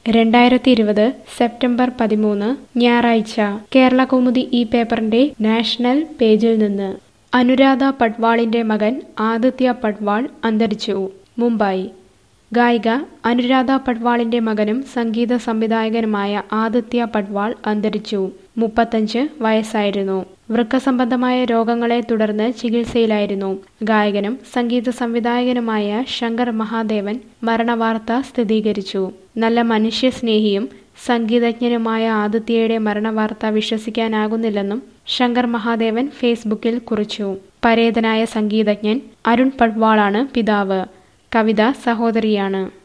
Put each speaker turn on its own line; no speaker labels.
രണ്ടായിരത്തി ഇരുപത് സെപ്റ്റംബർ പതിമൂന്ന് ഞായറാഴ്ച കേരള കൗമുദി ഈ പേപ്പറിന്റെ നാഷണൽ പേജിൽ നിന്ന് അനുരാധ പട്വാളിന്റെ മകൻ ആദിത്യ പട്വാൾ അന്തരിച്ചു മുംബൈ ഗായിക അനുരാധ പട്വാളിന്റെ മകനും സംഗീത സംവിധായകനുമായ ആദിത്യ പട്വാൾ അന്തരിച്ചു മുപ്പത്തഞ്ച് വയസ്സായിരുന്നു വൃക്ക സംബന്ധമായ രോഗങ്ങളെ തുടർന്ന് ചികിത്സയിലായിരുന്നു ഗായകനും സംഗീത സംവിധായകനുമായ ശങ്കർ മഹാദേവൻ മരണവാർത്ത സ്ഥിരീകരിച്ചു നല്ല മനുഷ്യസ്നേഹിയും സംഗീതജ്ഞനുമായ ആദിത്യയുടെ മരണവാർത്ത വിശ്വസിക്കാനാകുന്നില്ലെന്നും ശങ്കർ മഹാദേവൻ ഫേസ്ബുക്കിൽ കുറിച്ചു പരേതനായ സംഗീതജ്ഞൻ അരുൺ പട്വാളാണ് പിതാവ് കവിത സഹോദരിയാണ്